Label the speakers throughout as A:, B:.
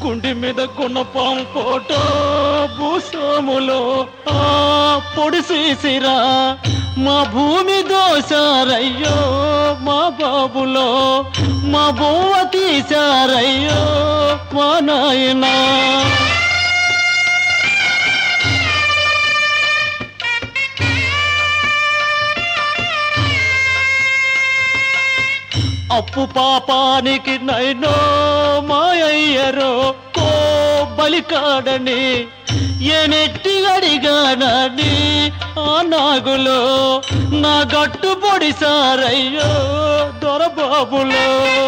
A: గుండె మీద గుణపం కోటో భూస్వాములో ఆ పొడి సీసిరా మా భూమి దోశారయ్యో మా బాబులో మా బొవ్వ తీశారయ్యో మా నాయనా అప్పు పాపానికి నైనో మాయయ్యరో కో బలికాడని ఎనెట్టి అడిగానని ఆ నాగులో నా గట్టు పొడిసారయ్యో దొరబాబులో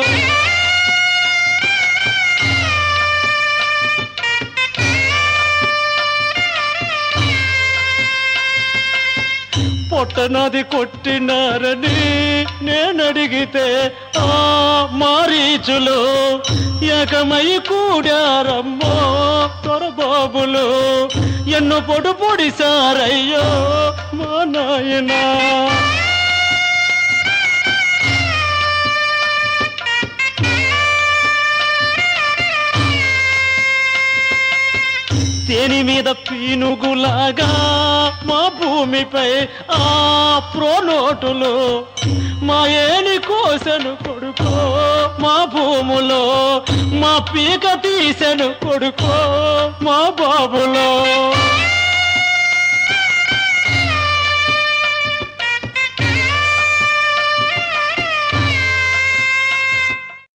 A: పొట్టనది కొట్టినారని నేనడిగితే ఆ మారీచులు ఏకమై కూడారమ్మో తొరబాబులు ఎన్ను పొడు పొడిసారయ్యో మా నాయనా తేని మీద పీనుగులాగా మా భూమిపై ఆ ప్రోనోటులు మా ఏని కోసను కొడుకో మా భూములో మా పీక తీసెను కొడుకో మా బాబులో